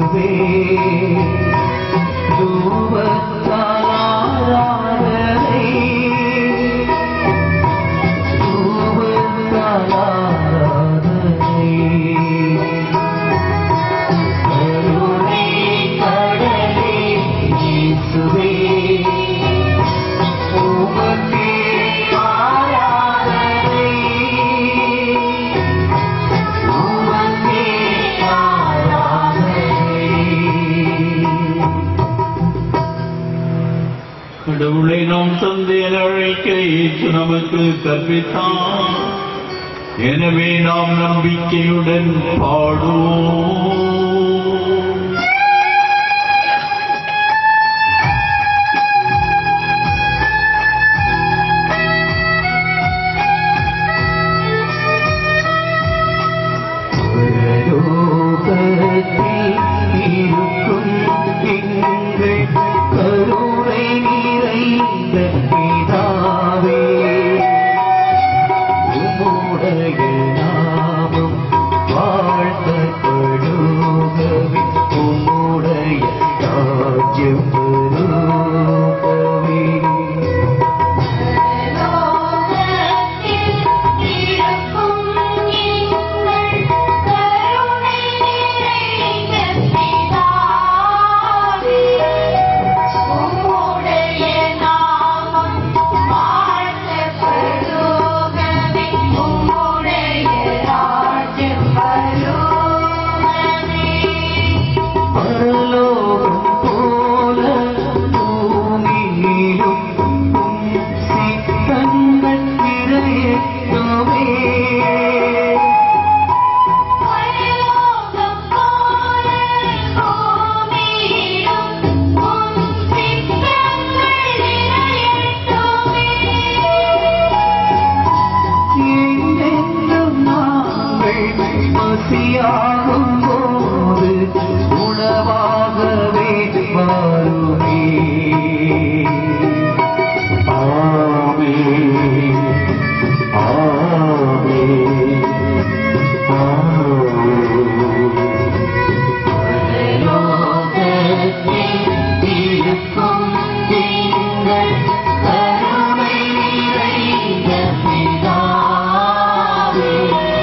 இயேசுவே தூவத்தால் ஆராதனை தூவத்தால் ஆராதனை கருணை கடலே இயேசுவே உமக்கே ஆராதனை உமக்கே ஆராதனை கடவுளை நாம் தந்தையர் அழைக்க ஏற்று நமக்கு கற்பித்தான் எனவே நாம் நம்பிக்கையுடன் பாடுவோம் பரலோகத்தில் இருக்கும் எங்கள் கருணை நிறைந்த பிதாவே, உம்முடைய நாமம் வாழ்த்தப்படுகவே, உம்முடைய ராஜ்யம் வருகவே. பரலோகம் போல பூமியிலும் உம் சித்தங்கள் நிறையட்டுமே. எங்கெங்கும் நாங்கள் பசியாகும் போது உணவாகவே மாறுமே. ஆமென். ஆமென். ஆமென். பரலோகத்தில் இருக்கும் எங்கள் கருணை நிறைந்த பிதாவே,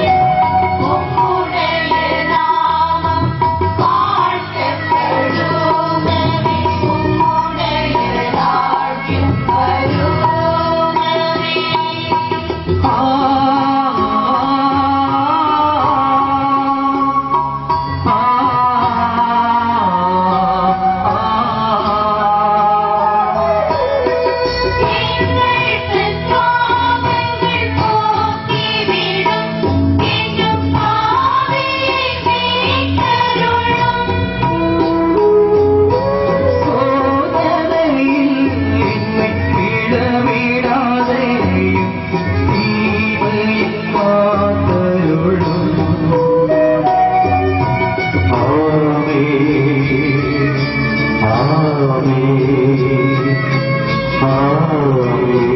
சோதனையில் என்னை விடவிடாதேயும் தீமையில் காத்தருளும். ஆமென். ஆமென். ஆமென்.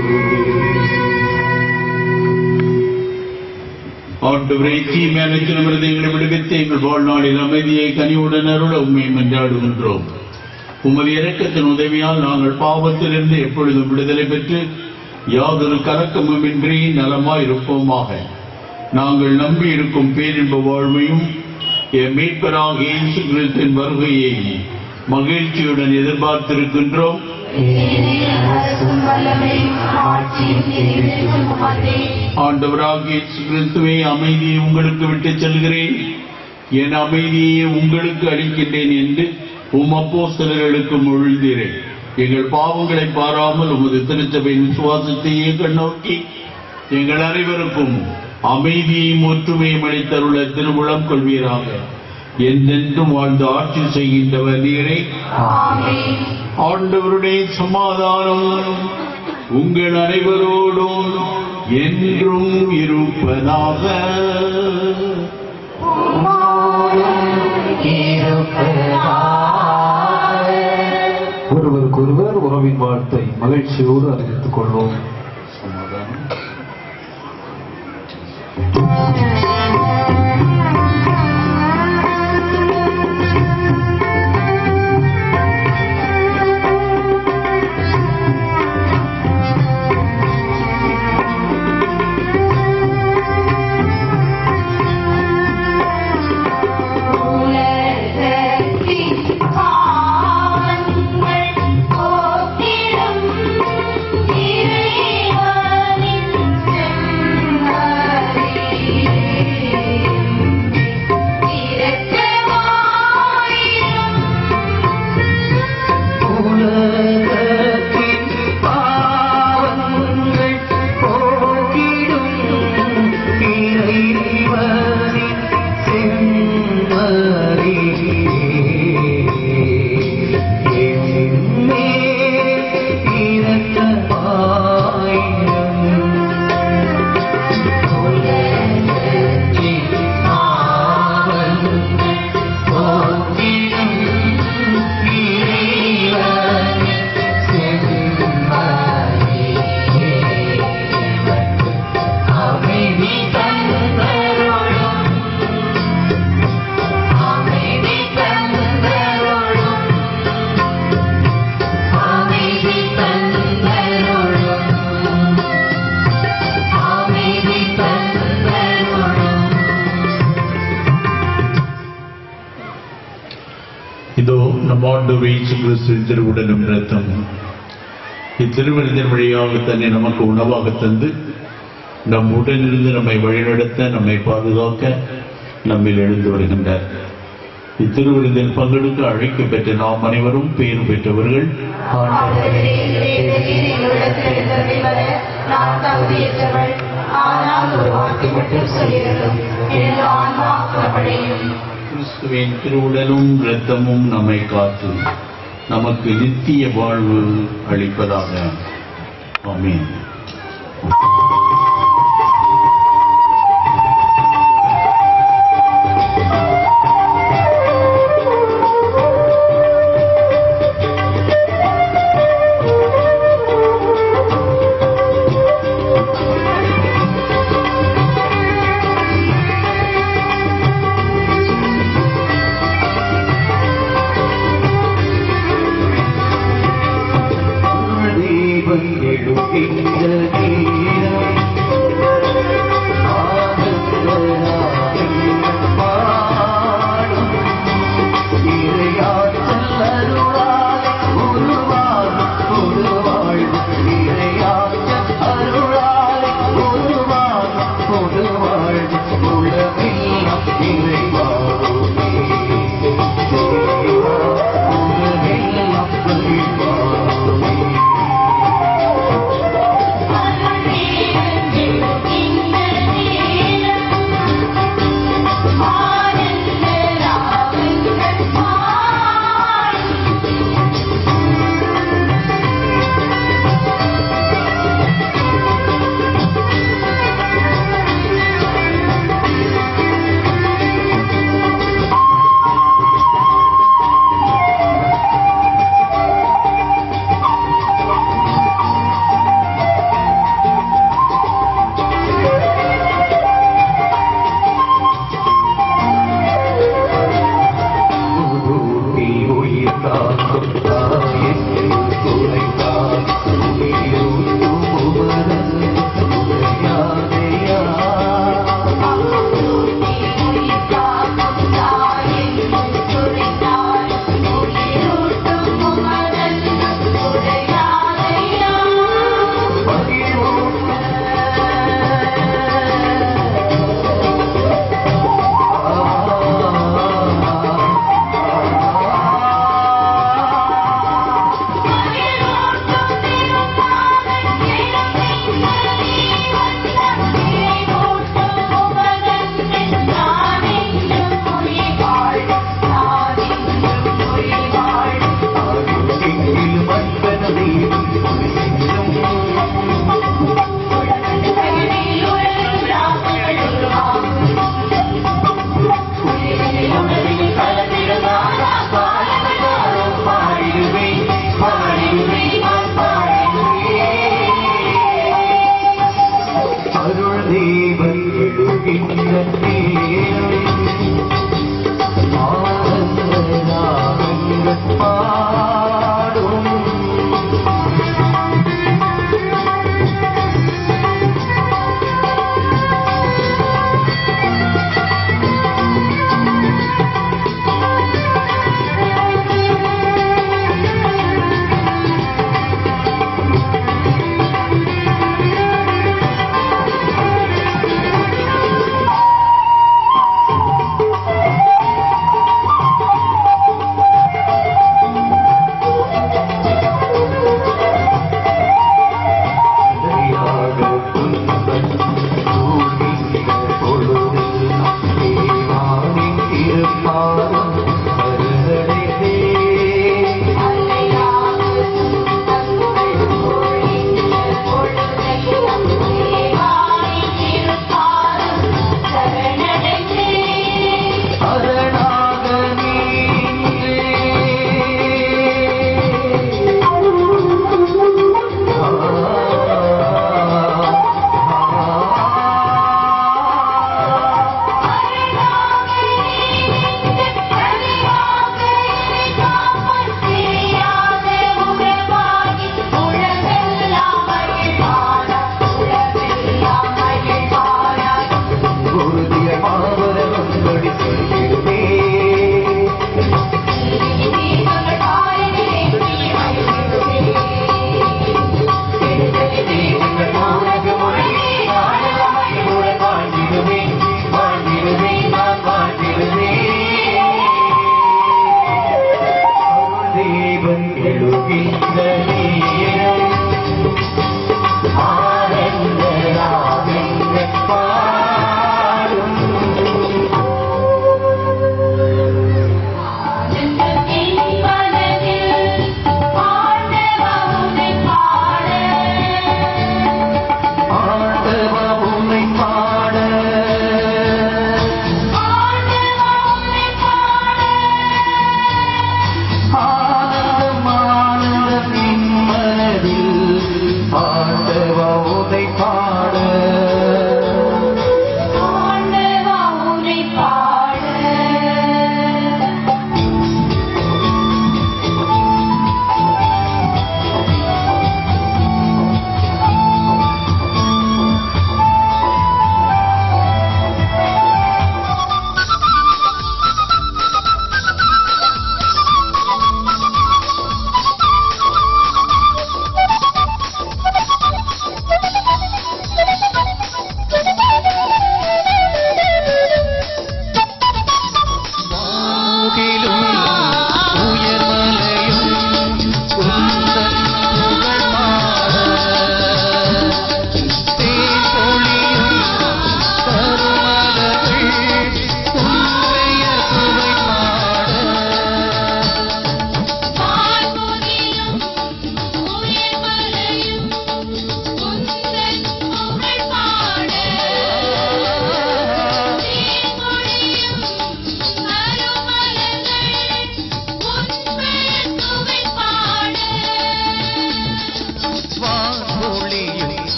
ஆண்டவரை தீமையான விரதங்களை விடுவித்து எங்கள் வாழ்நாளில் அமைதியை கனிவுடன் அருள உண்மை மன்றாடுகின்றோம் உமது இரக்கத்தின் உதவியால் நாங்கள் பாவத்திலிருந்து எப்பொழுதும் விடுதலை பெற்று யாதொரு கலக்கமுமின்றி நலமாய் இருப்போமாக நாங்கள் நம்பி இருக்கும் பேரின்ப வாழ்வையும் என் மீட்பராக இயேசு கிறிஸ்துவின் வருகையை மகிழ்ச்சியுடன் எதிர்பார்த்திருக்கின்றோம் ஆண்டவராக இயேசு கிறிஸ்துவை அமைதியை உங்களுக்கு விட்டுச் செல்கிறேன் என் அமைதியை உங்களுக்கு அளிக்கின்றேன் என்று உம் அப்போஸ்தலர்களுக்கு மொழிந்தீரேன் எங்கள் பாவங்களை பாராமல் உமது திருச்சபையின் விசுவாசத்தையே கண்ணோக்கி எங்கள் அனைவருக்கும் அமைதியையும் ஒற்றுமையும் அளித்தருள திருவுளம் கொள்வீராக என்றென்றும் வாழ்ந்து ஆட்சி செய்கின்றவர் நீரே ஆண்டவருடைய சமாதானம் உங்கள் அனைவரோடும் என்றும் இருப்பதாக ஒருவருக்கொருவர் உறவின் வாழ்த்தை மகிழ்ச்சியோடு அறிவித்துக் கொள்வோம் சமாதானம் Thank you. இதோ நம் ஆண்டவர் இயேசு கிறிஸ்துவின் திருவுடலும் இரத்தம் இத்திருவிருந்தின் வழியாக தன்னை நமக்கு உணவாக தந்து நம் உடனிருந்து நம்மை வழிநடத்த நம்மை பாதுகாக்க நம்மில் எழுந்து வருகின்றார் இத்திருவிருந்தில் பங்கெடுக்க அழைக்க பெற்ற நாம் அனைவரும் பேறு பெற்றவர்கள் ஆண்டவரே, தேவரீர் என்னிடத்தில் எழுந்தருளி வர நான் தகுதியற்றவள். ஆனால் ஒரு வார்த்தை மட்டும் சொல்லியிருக்கும் எனது ஆன்மா குணமடையும் கிறிஸ்துவின் திருவுடலும் இரத்தமும் நம்மை காத்து நமக்கு நித்திய வாழ்வு அளிப்பதாக ஆமென் தீபம் எடுக்கின்ற நேரம்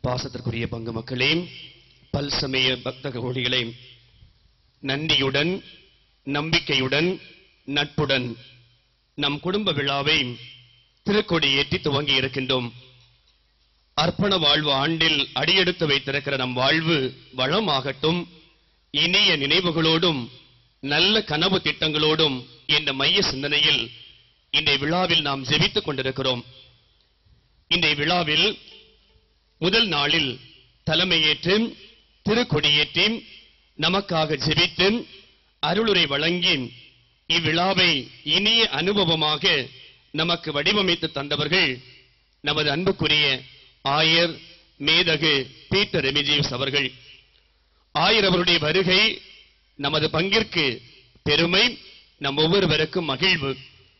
பாசத்திற்குரிய பங்கு மக்களே பல்சமய பக்த கோடிகளே நன்றியுடன் நம்பிக்கையுடன் நட்புடன் நம் குடும்ப விழாவை திருக்கொடி ஏற்றி துவங்கி இருக்கின்றோம் அர்ப்பண வாழ்வு ஆண்டில் அடியெடுத்து வைத்திருக்கிற நம் வாழ்வு வளமாகட்டும் இனிய நினைவுகளோடும் நல்ல கனவு திட்டங்களோடும் என்ற மைய சிந்தனையில் இன்றைய விழாவில் நாம் ஜெபித்துக் கொண்டிருக்கிறோம் இன்றைய விழாவில் முதல் நாளில் தலைமையேற்று திருக்கொடியேற்றி நமக்காக ஜெபித்து அருளுரை வழங்கி இவ்விழாவை இனிய அனுபவமாக நமக்கு வடிவமைத்து தந்தவர்கள் நமது அன்புக்குரிய ஆயர் மேதகு பீட்டர் ரெமிஜியஸ் அவர்கள் ஆயர் அவருடைய வருகை நமது பங்கிற்கு பெருமை நம் ஒவ்வொருவருக்கும் மகிழ்வு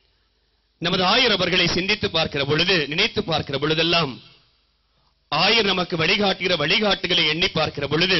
நமது ஆயர் அவர்களை சிந்தித்து பார்க்கிற பொழுது நினைத்து பார்க்கிற பொழுதெல்லாம் ஆயர் நமக்கு வழிகாட்டுகிற வழிகாட்டுகளை எண்ணி பார்க்கிற பொழுது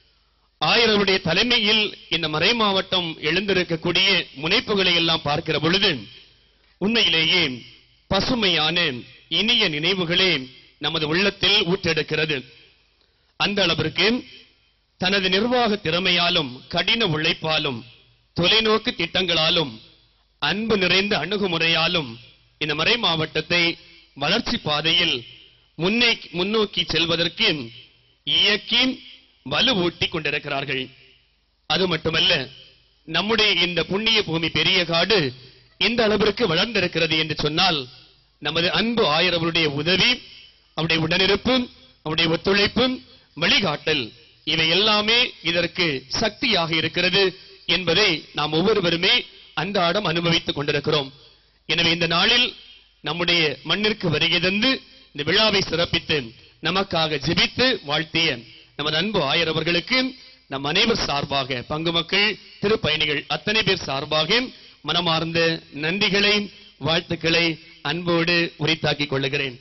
ஆயர் அவருடைய தலைமையில் இந்த மறை மாவட்டம் எழுந்திருக்கக்கூடிய முனைப்புகளை எல்லாம் பார்க்கிற பொழுது உண்மையிலேயே பசுமையான இனிய நினைவுகளே நமது உள்ளத்தில் ஊற்றெடுக்கிறது அந்த அளவிற்கு தனது நிர்வாக திறமையாலும் கடின உழைப்பாலும் தொலைநோக்கு திட்டங்களாலும் அன்பு நிறைந்த அணுகுமுறையாலும் இந்த மறை மாவட்டத்தை வளர்ச்சி பாதையில் முன்னே முன்னோக்கி செல்வதற்கு இயக்கி வலுவூட்டி கொண்டிருக்கிறார்கள் அது மட்டுமல்ல நம்முடைய இந்த புண்ணிய பூமி பெரிய காடு இந்த அளவிற்கு வளர்ந்திருக்கிறது என்று சொன்னால் நமது அன்பு ஆயிரவருடைய உதவி அவருடைய உடனிருப்பு அவருடைய ஒத்துழைப்பு வழிகாட்டல் இவை எல்லாமே இதற்கு சக்தியாக இருக்கிறது என்பதை நாம் ஒவ்வொருவருமே அன்றாடம் அனுபவித்துக் கொண்டிருக்கிறோம் எனவே இந்த நாளில் நம்முடைய மண்ணிற்கு வருகை தந்து இந்த விழாவை சிறப்பித்து நமக்காக ஜெபித்து வாழ்த்திய நமது அன்பு ஆயர் அவர்களுக்கு நம் அனைவர் சார்பாக பங்கு மக்கள் திருப்பயணிகள் அத்தனை பேர் சார்பாக மனமார்ந்த நன்றிகளை வாழ்த்துக்களை அன்போடு உரித்தாக்கிக் கொள்ளுகிறேன்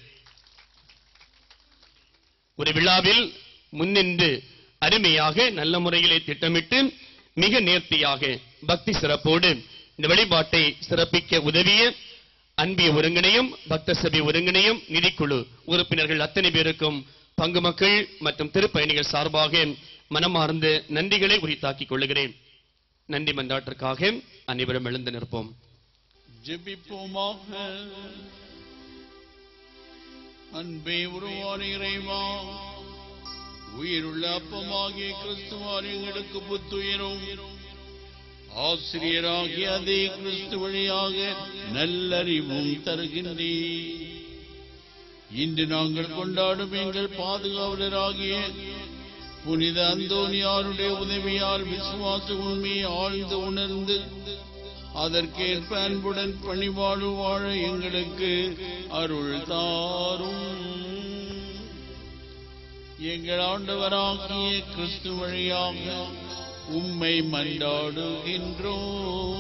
ஒரு விழாவில் முன்னின்று அருமையாக நல்ல முறையிலே திட்டமிட்டு மிக நேர்த்தியாக பக்தி சிறப்போடு இந்த வழிபாட்டை சிறப்பிக்க உதவிய அன்பிய ஒருங்கிணையும் பக்த சபை ஒருங்கிணையும் நிதிக்குழு உறுப்பினர்கள் அத்தனை பேருக்கும் பங்கு மக்கள் மற்றும் திருப்பயணிகள் சார்பாக மனமார்ந்த நன்றிகளை உரித்தாக்கிக் கொள்ளுகிறேன் நன்றி மன்றாட்டிற்காக அனைவரும் எழுந்து நிற்போம் ஜெபிப்போமாக அன்பே உருவான இறைவா உயிருள்ள அப்பமாகிய கிறிஸ்துவார் எங்களுக்கு புத்துயிரும் ஆசிரியராகிய அதே கிறிஸ்து வழியாக நல்லறிவும் தருகின்றே இன்று நாங்கள் கொண்டாடும் எங்கள் பாதுகாவலராகிய புனித அந்தோனியாருடைய உதவியால் விசுவாச உண்மையை ஆழ்ந்து உணர்ந்து அதற்கேற்ப அன்புடன் பணிவாழ்வு வாழ எங்களுக்கு அருள் தாரும் எங்கள் ஆண்டவராகிய கிறிஸ்து வழியாக உம்மை மன்றாடுகின்றோம்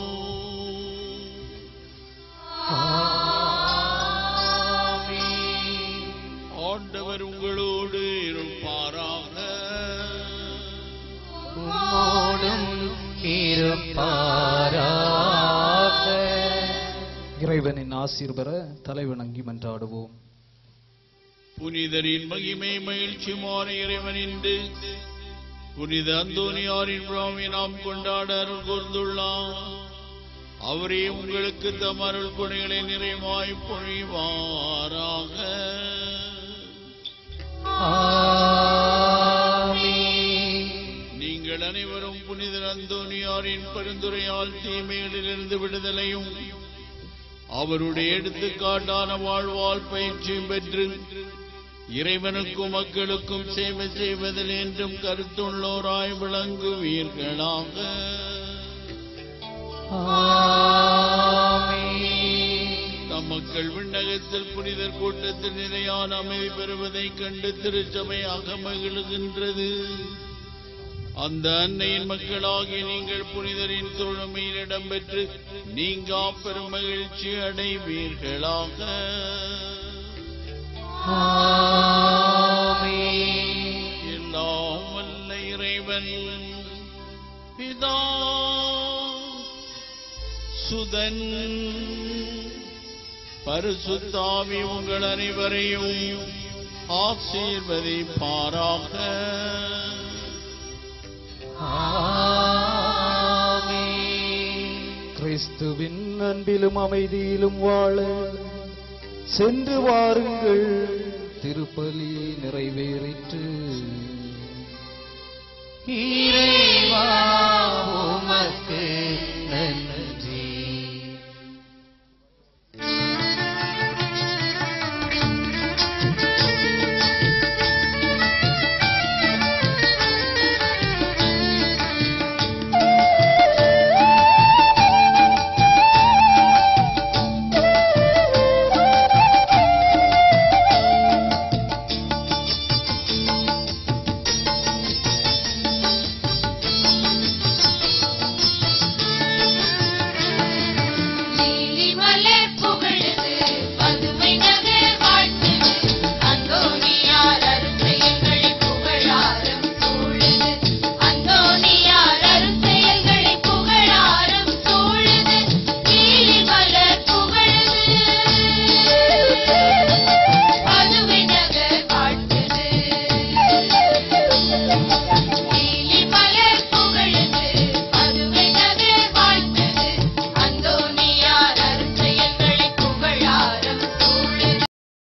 ஆண்டவர் உங்களோடு இருப்பாராக உம்மோடும் இருப்பாராக இறைவனின் ஆசீர் பெற தலைவணங்கி மன்றாடுவோம் புனிதரின் மகிமை மகிழ்ச்சி மாற இறைவனின்று புனித அந்தோனியாரின் விழாவை நாம் கொண்டாட அருள் கூர்ந்துள்ளார் அவரே உங்களுக்கு தம் அருள் கொடைகளை நிறைவாய் பொழிவாராக ஆமென். நீங்கள் அனைவரும் புனித அந்தோனியாரின் பரிந்துரையால் தீமைகளிலிருந்து விடுதலையும் அவருடைய எடுத்துக்காட்டான வாழ்வால் பயிற்சியும் பெற்று இறைவனுக்கும் மக்களுக்கும் சேவை செய்வதில் என்றும் கருத்துள்ளோராய் விளங்குவீர்களாக ஆமென். தம் மக்கள் விண்ணகத்தில் புனிதர் கூட்டத்தில் நிலையான அமைதி பெறுவதைக் கண்டு திருச்சபையாக மகிழுகின்றது அந்த அன்னையின் மக்களாகிய நீங்கள் புனிதரின் தோழமையில் இடம்பெற்று நீங்கா பெருமகிழ்ச்சி அடைவீர்களாக ஆமென். எல்லாம் வல்ல இறைவன் பிதா சுதன் பரிசுத்தாவி உங்கள் அனைவரையும் ஆசீர்வதிப்பாராக கிறிஸ்துவின் அன்பிலும் அமைதியிலும் வாழ சென்று வாருங்கள் திருப்பலி நிறைவேறிற்று இறை